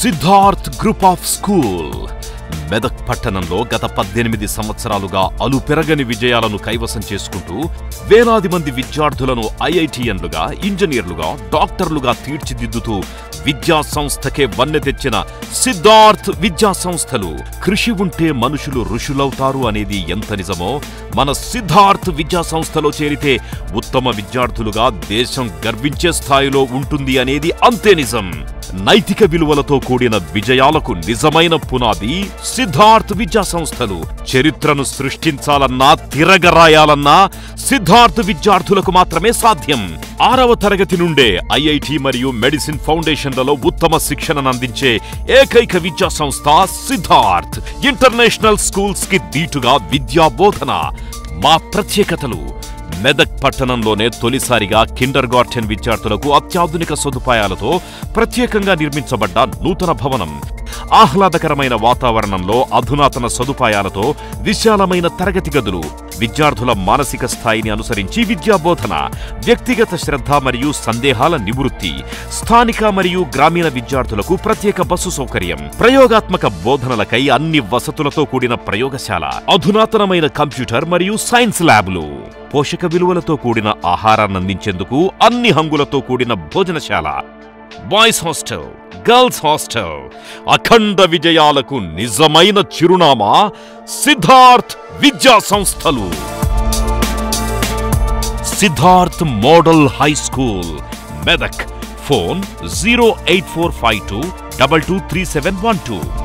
Siddharth group of school Medak పట్టణంలో గత పద్దెనిమిది సంవత్సరాలుగా అలుపెరగని విజయాలను కైవసం చేసుకుంటూ వేలాది మంది విద్యార్థులను ఐఐటిఎన్లుగా ఇంజనీర్లుగా డాక్టర్లుగా తీర్చిదిద్దుతూ విద్యా సంస్థకే వన్నె తెచ్చిన సిద్ధార్థ్ విద్యా సంస్థలు కృషి ఉంటే మనుషులు ఋషులవుతారు అనేది ఎంత నిజమో మన సిద్ధార్థ్ విద్యా సంస్థలో చేరితే ఉత్తమ విద్యార్థులుగా దేశం గర్వించే స్థాయిలో ఉంటుంది అనేది అంతే నిజం నైతిక విలువలతో కూడిన విజయాలకు నిజమైన పునాది సిద్ధార్థ్ విద్యా సంస్థలు చరిత్రను సృష్టించాలన్నా తిరగరాయాలన్నా సిద్ధార్థ్ విద్యార్థులకు మాత్రమే సాధ్యం ఆరవ తరగతి నుండే ఐఐటి మరియు మెడిసిన్ ఫౌండేషన్లలో ఉత్తమ శిక్షణను అందించే ఏకైక విద్యా సంస్థ సిద్ధార్థ్ ఇంటర్నేషనల్ స్కూల్స్ కి దీటుగా విద్యా బోధన మా ప్రత్యేకతలు మెదక్ పట్టణంలోనే తొలిసారిగా కిండర్ గార్టెన్ విద్యార్థులకు అత్యాధునిక సదుపాయాలతో ప్రత్యేకంగా నిర్మించబడ్డ నూతన భవనం ఆహ్లాదకరమైన వాతావరణంలో అధునాతన సదుపాయాలతో విశాలమైన తరగతి గదులు విద్యార్థుల మానసిక స్థాయిని అనుసరించి విద్యా బోధన వ్యక్తిగత శ్రద్ధ మరియు సందేహాల నివృత్తి స్థానిక మరియు గ్రామీణ విద్యార్థులకు ప్రత్యేక బస్సు సౌకర్యం ప్రయోగాత్మక బోధనలకై అన్ని వసతులతో కూడిన ప్రయోగశాల అధునాతనమైన కంప్యూటర్ మరియు సైన్స్ ల్యాబ్లు పోషక విలువలతో కూడిన ఆహారాన్ని అందించేందుకు అన్ని హంగులతో కూడిన భోజనశాల బాయ్స్ హాస్టల్ గర్ల్స్ హాస్టల్ అఖండ విజయాలకు నిజమైన చిరునామా సిద్ధార్థ్ విద్యా సంస్థలు Siddharth model high school Medak phone zero eight four five two double two three seven one two